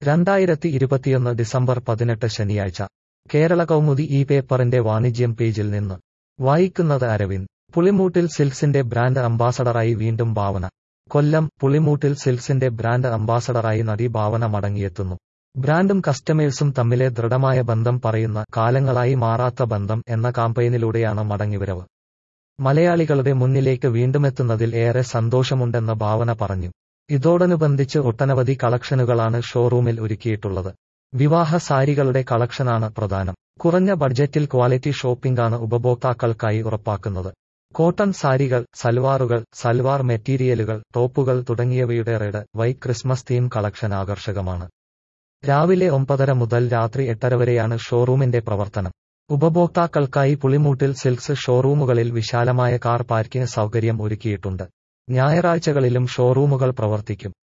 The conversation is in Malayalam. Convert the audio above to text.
രണ്ടായിരത്തി ഇരുപത്തിയൊന്ന് ഡിസംബർ പതിനെട്ട് ശനിയാഴ്ച കേരള കൗമുദി ഈ പേപ്പറിന്റെ വാണിജ്യം പേജിൽ നിന്ന് വായിക്കുന്നത് അരവിന്ദ് പുളിമൂട്ടിൽ സിൽക്സിന്റെ ബ്രാൻഡ് അംബാസഡറായി വീണ്ടും ഭാവന കൊല്ലം പുളിമൂട്ടിൽ സിൽക്സിന്റെ ബ്രാൻഡ് അംബാസഡറായി നടി ഭാവന മടങ്ങിയെത്തുന്നു ബ്രാൻഡും കസ്റ്റമേഴ്സും തമ്മിലെ ദൃഢമായ ബന്ധം പറയുന്ന കാലങ്ങളായി മാറാത്ത ബന്ധം എന്ന കാമ്പയിനിലൂടെയാണ് മടങ്ങിവരവ് മലയാളികളുടെ മുന്നിലേക്ക് വീണ്ടുമെത്തുന്നതിൽ ഏറെ സന്തോഷമുണ്ടെന്ന് ഭാവന പറഞ്ഞു ഇതോടനുബന്ധിച്ച് ഒട്ടനവധി കളക്ഷനുകളാണ് ഷോറൂമിൽ ഒരുക്കിയിട്ടുള്ളത് വിവാഹ സാരികളുടെ കളക്ഷനാണ് പ്രധാനം കുറഞ്ഞ ബഡ്ജറ്റിൽ ക്വാളിറ്റി ഷോപ്പിംഗാണ് ഉപഭോക്താക്കൾക്കായി ഉറപ്പാക്കുന്നത് കോട്ടൺ സാരികൾ സൽവാറുകൾ സൽവാർ മെറ്റീരിയലുകൾ ടോപ്പുകൾ തുടങ്ങിയവയുടെ red white Christmas theme collection ആകർഷകമാണ് രാവിലെ ഒമ്പതര മുതൽ രാത്രി എട്ടര വരെയാണ് ഷോറൂമിന്റെ പ്രവർത്തനം ഉപഭോക്താക്കൾക്കായി പുളിമൂട്ടിൽ സിൽക്സ് ഷോറൂമുകളിൽ വിശാലമായ കാർ പാർക്കിംഗ് സൗകര്യം ഒരുക്കിയിട്ടുണ്ട് ഞായറാഴ്ചകളിലും ഷോറൂമുകൾ പ്രവർത്തിക്കും